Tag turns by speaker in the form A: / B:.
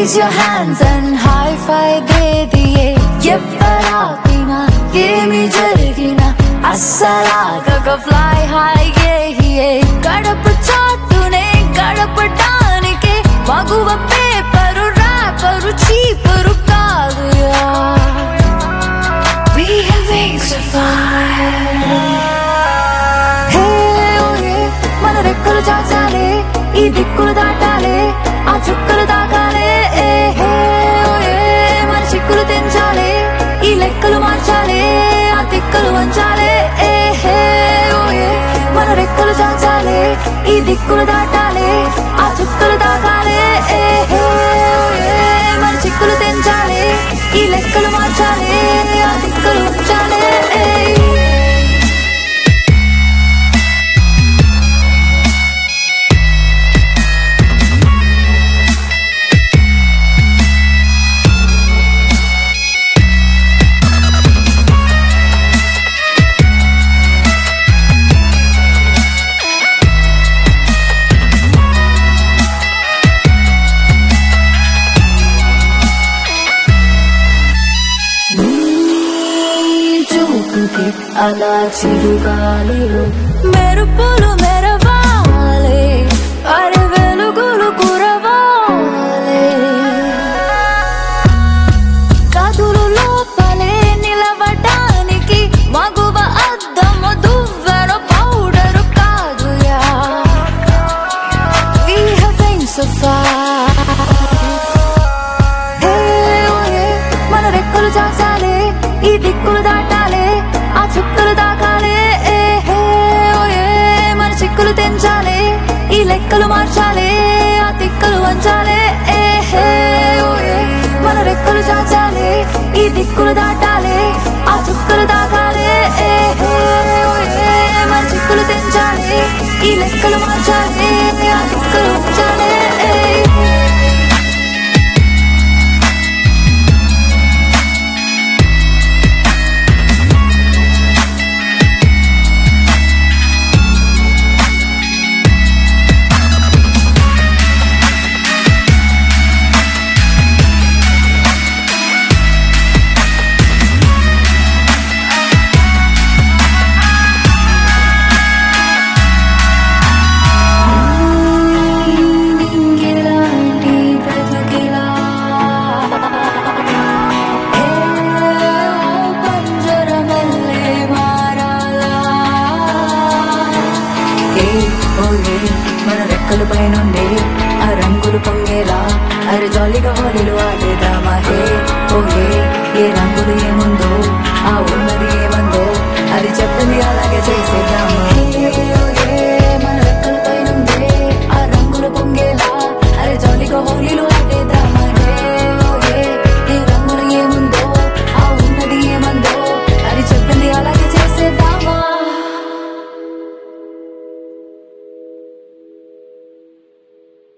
A: Raise your hands and high five దే దియే ఎవరాపినా ఏమి జరిగినా అస్సలాగక ఫ్లై హై ఏ గడప చాటునే గడపటానికే మగువ పేపరు ర్యాపరు చీపరు కాదుయా We have wings to fly. Hey ఓయే మన రెక్కలు చాచాలే ఈ దిక్కులు దాటాలే ఆ చుక్కలు దాకాలే ఏ హే ఓయే మన చిక్కులు తెంచాలే ఈ లెక్కలు మార్చాలే ఆ తిక్కలు వంచాలే ఏ హే ఓయే మన రెక్కలు చాచాలే ఈ దిక్కులు దాటాలే ఆ చుక్కలు దాకాలే ఏ హే ఓయే మన చిక్కులు తెంచాలే ఈ లెక్కలు మార్చాలే ఆ తిక్కలు వంచాలే ఏ చూపుకి అలా చిరుగాలిలో మెరుపులు మెరవాలి అరే వెలుగులు కురవాలి కదులు లోపలే నిలవడానికి మగువ అద్దము దువ్వెన పౌడరు కాదుయా We have wings so far hey ఓయే మన రెక్కలు చాచాలే ఈ దిక్కులు దాటాలే ఆ చుక్కలు దాకాలే ఏ హే ఓయే మన చిక్కులు తెంచాలే ఈ లెక్కలు మార్చాలే ఆ తిక్కలు వంచాలే ఏ హే ఓయే మన రెక్కలు చాచాలే ఈ దిక్కులు దాటాలే ఆ చుక్కలు దాకాలే ఏ హే ఓయే మన చిక్కులు తెంచాలే ఈ లెక్కలు మార్చాలే ఆ తిక్కలు వంచాలే ఏ నింగిలాంటి బ్రతుకిలా హే పంజరమల్లే మారాలా ఏ ఓయే మన రెక్కల పైనుండే ఆ రంగులు పొంగేలా అరే జాలీగా హోలీలు ఆడేదామా హే ఓయే ఏ రంగులు ఏముందో